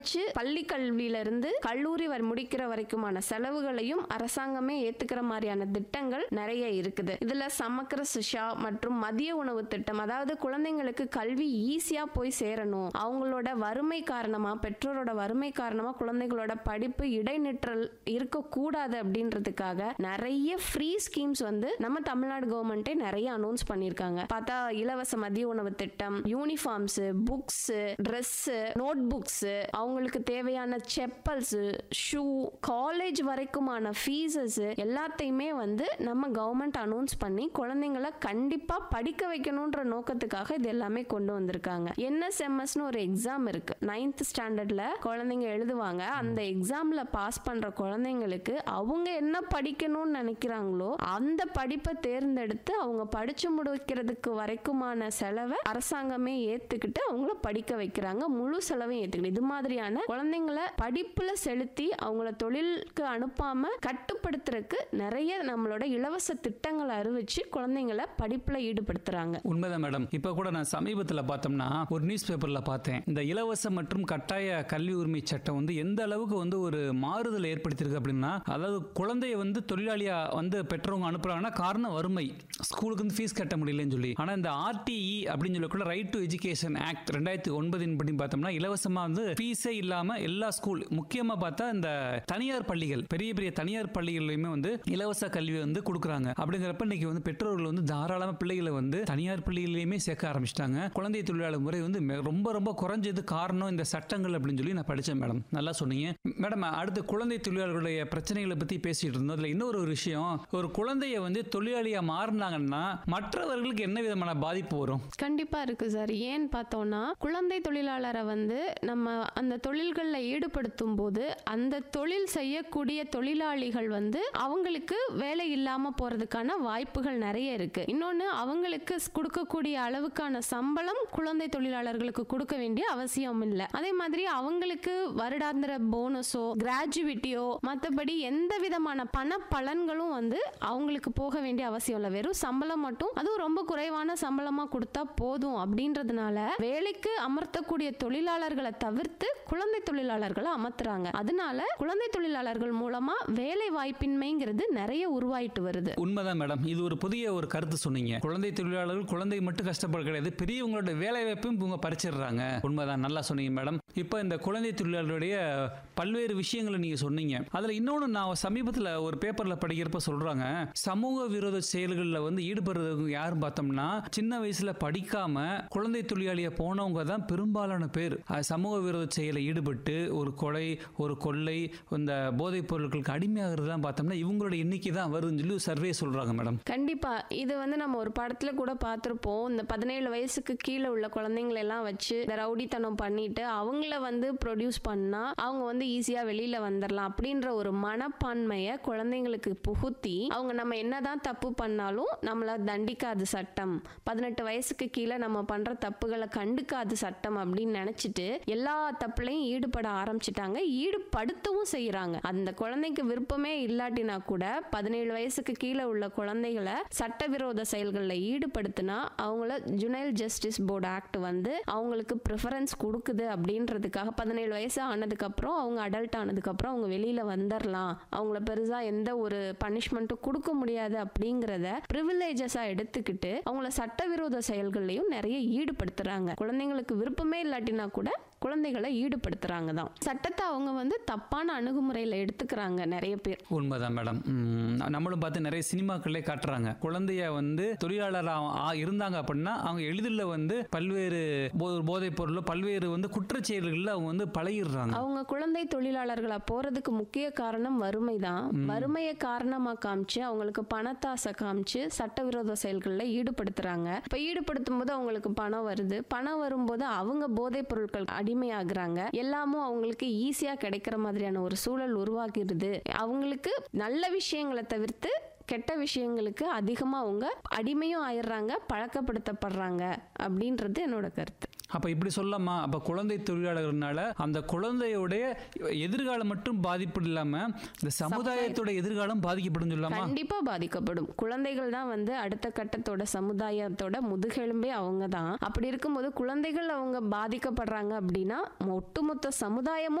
வச்சு பள்ளி கல்வியில இருந்து கல்லூரி வரை முடிக்கிற வரைக்குமான செலவுகளையும் அரசாங்கமே ஏத்துக்கிற மாதிரியான திட்டங்கள் நிறைய இருக்குது இதுல சமக்கர சிஷா மற்றும் மதிய உணவு திட்டம் அதாவது குழந்தைங்களுக்கு கல்வி ஈஸியா போய் சேரணும் அவங்களோட வறுமை காரணமா பெற்றோரோட வறுமை காரணமா குழந்தைகளோட படிப்பு இடைநிற்றல் இருக்கக்கூடாது அப்படின்றதுக்காக நிறைய ஃப்ரீ ஸ்கீம்ஸ் வந்து நம்ம தமிழ்நாடு கவர்மெண்ட்டே நிறைய அனௌன்ஸ் பண்ணியிருக்காங்க பார்த்தா இலவச மதிய உணவு திட்டம் uniforms books dress note books அவங்களுக்கு தேவையான செப்பல்ஸ் ஷூ காலேஜ் வரைக்குமான ஃபீஸஸ் எல்லாத்தையுமே வந்து நம்ம கவர்மெண்ட் அனௌன்ஸ் பண்ணி குழந்தைங்கள கண்டிப்பா படிக்க வைக்கணுன்ற நோக்கத்துக்காக இது எல்லாமே கொண்டு வந்திருக்காங்க என்எஸ்எம்எஸ்னு ஒரு எக்ஸாம் இருக்கு நைன்த் ஸ்டாண்டர்ட்ல குழந்தைங்க எழுதுவாங்க அந்த எக்ஸாம்ல பாஸ் பண்ற குழந்தைங்களுக்கு அவங்க என்ன படிக்கணும்னு நினைக்கிறாங்களோ அந்த படிப்பை தேர்ந்தெடுத்து அவங்க படிச்சு முடிக்கிறதுக்கு வரைக்குமான செலவை அரசாங்கமே ஏத்துக்கிட்டு அவங்கள படிக்க வைக்கிறாங்க முழு செலவையும் ஏத்துக்கிட்டு இது மாதிரியான குழந்தைங்களை படிப்புல செலுத்தி அவங்கள தொழிலுக்கு அனுப்பாம கட்டுப்படுத்துறதுக்கு நிறைய நம்மளோட இலவச திட்டங்களை அறிவிச்சு குழந்தைங்களை படிப்புல ஈடுபடுத்துறாங்க உண்மைதான் மேடம் இப்ப கூட நான் சமீபத்தில் பார்த்தோம்னா ஒரு நியூஸ் பேப்பர்ல பார்த்தேன் இந்த இலவச மற்றும் கட்டாய கல்வி உரிமை சட்டம் வந்து எந்த அளவுக்கு வந்து ஒரு மாறுதல் ஏற்படுத்தியிருக்கு அப்படின்னா அதாவது குழந்தைய வந்து தொழிலாளியா வந்து பெற்றவங்க அனுப்புறாங்கன்னா காரணம் வறுமை ஸ்கூலுக்கு வந்து ஃபீஸ் கட்ட முடியலன்னு சொல்லி ஆனா இந்த ஆர்டிஇ அப்படின்னு சொல்லக்கூடிய ரைட் டு எஜுகேஷன் ஆக்ட் ரெண்டாயிரத்தி ஒன்பதின் படி பார்த்தோம்னா இலவசமா வந்து ஃபீஸே இல்லாம எல்லா ஸ்கூல் முக்கியமா பார்த்தா இந்த தனியார் பள்ளிகள் பெரிய பெரிய தனியார் பள்ளிகள்லையுமே வந்து இலவச கல்வி வந்து கொடுக்குறாங்க அப்படிங்கிறப்ப இன்னைக்கு வந்து பெற்றோர்கள் வந்து தாராளமா பிள்ளைகளை வந்து தனியார் பள்ளிகளிலுமே சேர்க்க ஆரம்பிச்சிட்டாங்க குழந்தை தொழிலாளர் முறை வந்து மெ- ரொம்ப ரொம்ப குறைஞ்சது காரணம் இந்த சட்டங்கள் அப்படின்னு சொல்லி நான் படித்தேன் மேடம் நல்லா சொன்னீங்க மேடம் அடுத்து குழந்தை தொழிலாளர்களுடைய பிரச்சனைகளை பத்தி பேசிட்டு இருந்தோம் அதுல இன்னொரு ஒரு விஷயம் ஒரு குழந்தைய வந்து தொழிலாளியா மாறினாங்கன்னா மற்றவர்களுக்கு என்ன விதமான பாதிப்பு வரும் கண்டிப்பா இருக்கு சார் ஏன்னு பார்த்தோம்னா குழந்தை தொழிலாளரை வந்து நம்ம அந்த தொழில்களில் ஈடுபடுத்தும் போது அந்த தொழில் செய்யக்கூடிய தொழிலாளிகள் வந்து அவங்களுக்கு வேலை இல்லாம போறதுக்கான வாய்ப்புகள் நிறைய இருக்கு இன்னொன்னு அவங்களுக்கு ஸ்- கொடுக்கக்கூடிய அளவுக்கான சம்பளம் குழந்தை தொழிலாளர்களுக்கு கொடுக்க வேண்டிய அவசியம் இல்லை அதே மாதிரி அவங்களுக்கு வருடாந்திர போனஸோ கிராஜுவிட்டியோ மற்றபடி எந்த விதமான பண பலன்களும் வந்து அவங்களுக்கு போக வேண்டிய அவசியம் இல்லை வெறும் சம்பளம் மட்டும் அதுவும் ரொம்ப குறைவான சம்பளமா கொடுத்தா போதும் அப்படின்றதுனால வேலைக்கு அமர்த்தக்கூடிய தொழிலாளர்களை தவிர்த்து குழந்தை தொழிலாளர்களை அமர்த்துறாங்க அதனால குழந்தை தொழிலாளர்கள் மூலமா வேலை வாய்ப்பின்மைங்கிறது நிறைய உருவாயிட்டு வருது உண்மைதான் மேடம் இது ஒரு புதிய ஒரு கருத்து சொன்னீங்க குழந்தை தொழிலாளர்கள் குழந்தை மட்டும் கஷ்டப்பட கிடையாது பெரியவங்களோட வேலை வாய்ப்பும் இவங்க பறிச்சிடுறாங்க உண்மைதான் நல்லா சொன்னீங்க மேடம் இப்போ இந்த குழந்தை தொழிலாளருடைய பல்வேறு விஷயங்களை நீங்க சொன்னீங்க அதுல இன்னொன்று நான் சமீபத்தில் ஒரு பேப்பர்ல படிக்கிறப்ப சொல்றாங்க சமூக விரோத செயல்களில் வந்து ஈடுபடுறவங்க யாரும் பார்த்தோம்னா சின்ன வயசுல படிக்காம குழந்தை தொழிலாளியா போனவங்க தான் பெரும்பாலான பேர் அது சமூக விரோத செயலை ஈடுபட்டு ஒரு கொலை ஒரு கொள்ளை இந்த போதைப் பொருட்களுக்கு அடிமையாகிறதுலாம் பார்த்தோம்னா இவங்களோட எண்ணிக்கை தான் வருதுன்னு சொல்லி சர்வே சொல்றாங்க மேடம் கண்டிப்பா இது வந்து நம்ம ஒரு படத்துல கூட பார்த்திருப்போம் இந்த பதினேழு வயசுக்கு கீழே உள்ள குழந்தைங்களை எல்லாம் வச்சு இந்த ரவுடித்தனம் பண்ணிட்டு அவங்கள வந்து ப்ரொடியூஸ் பண்ணா அவங்க வந்து ஈஸியா வெளியில வந்துடலாம் அப்படின்ற ஒரு மனப்பான்மையை குழந்தைங்களுக்கு புகுத்தி அவங்க நம்ம என்னதான் தப்பு பண்ணாலும் நம்மள தண்டிக்காது சட்டம் பதினெட்டு வயசுக்கு கீழே நம்ம பண்ற தப்புகளை கண்டுக்காது சட்டம் அப்படின்னு நினைச்சிட்டு எல்லா தப்புலையும் ஈடுபட ஆரம்பிச்சிட்டாங்க ஈடுபடுத்தவும் செய்யறாங்க அந்த குழந்தைக்கு விருப்பமே இல்லாட்டினா கூட பதினேழு வயசுக்கு கீழே உள்ள குழந்தைகளை சட்டவிரோத செயல்களில் ஈடுபடுத்தினா அவங்கள ஜுனைல் ஜஸ்டிஸ் போர்டு ஆக்ட் வந்து அவங்களுக்கு ப்ரிஃபரன்ஸ் கொடுக்குது அப்படின்றதுக்காக பதினேழு வயசு ஆனதுக்கு அப்புறம் அவங்க அடல்ட் ஆனதுக்கு அப்புறம் அவங்க வெளியில வந்துடலாம் அவங்கள பெருசா எந்த ஒரு பனிஷ்மெண்ட்டும் கொடுக்க முடியாது அப்படிங்கிறத ப்ரிவிலேஜஸா எடுத்துக்கிட்டு அவங்கள சட்டவிரோத செயல்கள்லையும் நிறைய ஈடுபடுத்துறாங்க குழந்தைங்களுக்கு விருப்பமே இல்லாட்டினா கூட குழந்தைகளை ஈடுபடுத்துறாங்க தான் சட்டத்தை அவங்க வந்து தப்பான அணுகுமுறையில் எடுத்துக்கிறாங்க நிறைய பேர் உண்மைதான் மேடம் ம், நம்மளும் பார்த்து நிறைய சினிமாக்களே காட்டுறாங்க குழந்தைய வந்து தொழிலாளராக இருந்தாங்க அப்படின்னா அவங்க எளிதில் வந்து பல்வேறு போ- போதைப் பொருள் பல்வேறு வந்து குற்றச்செயல்களில் அவங்க வந்து பழகிடுறாங்க அவங்க குழந்தை தொழிலாளர்களா போறதுக்கு முக்கிய காரணம் வறுமை தான் வறுமையை காரணமா காமிச்சு அவங்களுக்கு பணத்தாசை காமிச்சு சட்டவிரோத செயல்களில் ஈடுபடுத்துறாங்க இப்ப ஈடுபடுத்தும் போது அவங்களுக்கு பணம் வருது பணம் வரும்போது அவங்க போதைப் பொருட்கள் அடிமையாகுறாங்க எல்லாமும் அவங்களுக்கு ஈஸியா கிடைக்கிற மாதிரியான ஒரு சூழல் உருவாக்கிடுது அவங்களுக்கு நல்ல விஷயங்களை தவிர்த்து கெட்ட விஷயங்களுக்கு அதிகமாக அவங்க அடிமையும் ஆயிடுறாங்க பழக்கப்படுத்தப்படுறாங்க அப்படின்றது என்னோட கருத்து அப்ப இப்படி சொல்லலாமா அப்ப குழந்தை தொழிலாளர்னால அந்த குழந்தையோடைய எதிர்காலம் மட்டும் பாதிப்பு இல்லாம இந்த சமுதாயத்தோட எதிர்காலம் பாதிக்கப்படும் சொல்லலாமா கண்டிப்பா பாதிக்கப்படும் குழந்தைகள் தான் வந்து அடுத்த கட்டத்தோட சமுதாயத்தோட முதுகெலும்பே அவங்க தான் அப்படி இருக்கும்போது குழந்தைகள் அவங்க பாதிக்கப்படுறாங்க அப்படின்னா ஒட்டுமொத்த சமுதாயமும்